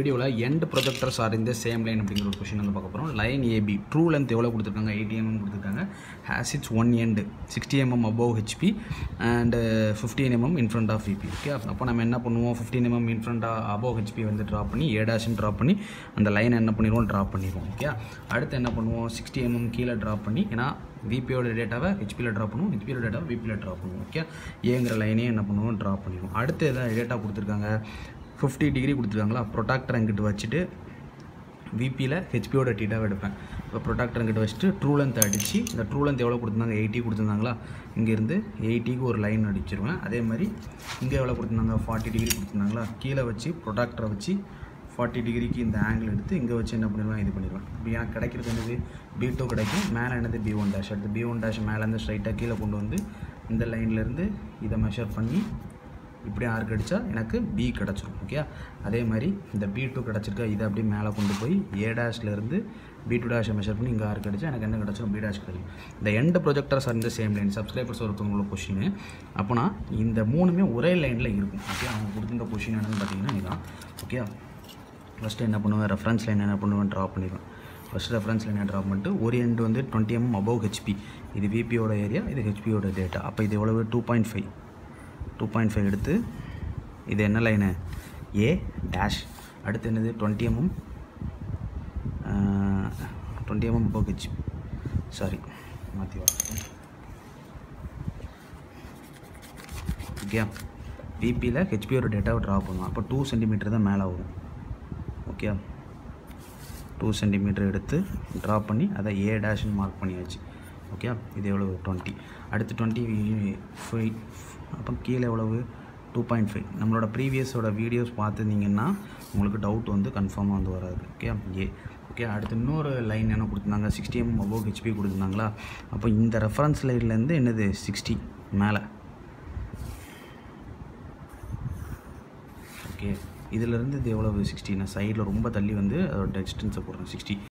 வீடியோவில் end projectors are இந்த same line அப்படிங்கிற ஒரு கொஷின் வந்து பார்க்க போகிறோம் லைன் ஏபி ட்ரூ லென்த் எவ்வளோ கொடுத்துருக்காங்க எயிட்டி எம்எம் கொடுத்துருக்காங்க has its one end sixty mm above HP and fifteen mm in front of VP okay அப்போ நம்ம என்ன பண்ணுவோம் fifteen mm in front above HP வந்து ட்ரா பண்ணி ஏடாஷன் ட்ரா பண்ணி அந்த லைனை என்ன பண்ணிடுவோம் ட்ரா பண்ணிடுவோம் ஓகே அடுத்து என்ன பண்ணுவோம் சிக்ஸ்டி எம்எம் கீழே ட்ரா பண்ணி ஏன்னா விபியோட டேட்டாவை ஹெச்பியில் ட்ரா பண்ணுவோம் ஹெச்பியோட டேட்டாவை விபியில் ட்ரா பண்ணுவோம் ஓகே ஏங்கிற லைனே என்ன பண்ணுவோம் ட்ரா பண்ணிடுவோம் அடுத்து எதாவது டேட்டா கொடுத்துருக்காங்க ஃபிஃப்டி டிகிரி கொடுத்துருக்காங்களா ப்ரொடாக்டர் அங்கிட்டு வச்சுட்டு விபியில் ஹெச்பியோட டீட்டாவை எடுப்பேன் இப்போ ப்ரொடாக்டர் அங்கிட்ட வச்சுட்டு ட்ரூ லென்த் அடித்து இந்த ட்ரூ லென்த் எவ்வளோ கொடுத்துருந்தாங்க எயிட்டி கொடுத்துருந்தாங்களா இங்கேருந்து எயிட்டிக்கு ஒரு லைன் அடிச்சிருவேன் அதே மாதிரி இங்கே எவ்வளோ கொடுத்துருந்தாங்க ஃபார்ட்டி டிகிரி கொடுத்துருந்தாங்களா கீழே வச்சு ப்ரொடாக்டரை வச்சு ஃபார்ட்டி டிகிரிக்கு இந்த ஆங்கிள் எடுத்து இங்கே வச்சு என்ன பண்ணிடுவேன் இது பண்ணிடுவேன் இப்போ எனக்கு கிடைக்கிறது என்னது பி டூ கிடைக்கும் மேலே என்னது பி ஒன் டேஷ் அடுத்து பி ஒன் டேஷ் மேலேருந்து ஸ்ட்ரைட்டாக கீழே கொண்டு வந்து இந்த லைன்லேருந்து இதை மெஷர் பண்ணி இப்படி ஆர்க் அடித்தா எனக்கு பி கிடச்சிரும் ஓகே அதே மாதிரி இந்த பி டூ கிடச்சிருக்கா இதை அப்படியே மேலே கொண்டு போய் ஏ டேஷ்லேருந்து பி டூ டேஷை மெஷர் பண்ணி இங்கே ஆர்க் அடித்தா எனக்கு என்ன கிடச்சிரும் பி டேஷ் கிடைக்கும் இந்த எண்டு ப்ரொஜெக்டர்ஸ் அந்த சேம் லைன் சப்ஸ்கிரைபர்ஸ் ஒருத்தவங்களோட கொஷின் அப்போனா இந்த மூணுமே ஒரே லைனில் இருக்கும் ஓகே அவங்க கொடுத்துருந்த கொஷின் என்னன்னு பார்த்தீங்கன்னா இதுதான் ஓகே ஃபஸ்ட்டு என்ன பண்ணுவேன் ரெஃபரன்ஸ் லைன் என்ன பண்ணுவேன் ட்ரா பண்ணிடுவேன் ஃபஸ்ட் ரெஃபரன்ஸ் லைனை ட்ரா பண்ணிட்டு ஒரு எண்டு வந்து டுவெண்ட்டி எம் அபவ் ஹெச்பி இது விபியோட ஏரியா இது ஹெச்பியோட டேட்டா அப்போ இது எவ்வளவு two point five two point five எடுத்து இது என்ன லைனு ஏ டேஷ் அடுத்து என்னது twenty mm twenty mm above HP sorry மாற்றி வரேன் ஓகே விபியில் ஹெச்பியோட டேட்டாவை ட்ரா பண்ணுவோம் அப்போ டூ சென்டிமீட்டர் தான் மேலே வரும் ஓகே டூ சென்டிமீட்டர் எடுத்து ட்ரா பண்ணி அதை ஏ டேஷ்னு மார்க் பண்ணியாச்சு ஓகே இது எவ்வளவு டுவெண்ட்டி அடுத்து டுவெண்ட்டி ஃபைவ் அப்போ கீழே எவ்வளவு டூ பாயிண்ட் ஃபைவ் நம்மளோட ப்ரீவியஸோட வீடியோஸ் பார்த்துருந்தீங்கன்னா உங்களுக்கு டவுட் வந்து கன்ஃபார்மாக வந்து வராது ஓகே ஏ ஓகே அடுத்து இன்னொரு லைன் என்ன கொடுத்துருந்தாங்க சிக்ஸ்டி எம் அபோவ் ஹெச்பி கொடுத்துருந்தாங்களா அப்போ இந்த ரெஃபரன்ஸ் லைன்லேருந்து என்னது சிக்ஸ்டி மேலே ஓகே இதிலேருந்து இது எவ்வளவு சிக்ஸ்டி நான் சைடில் ரொம்ப தள்ளி வந்து அதோட டிஸ்டன்ஸை போடுறேன் சிக்ஸ்டி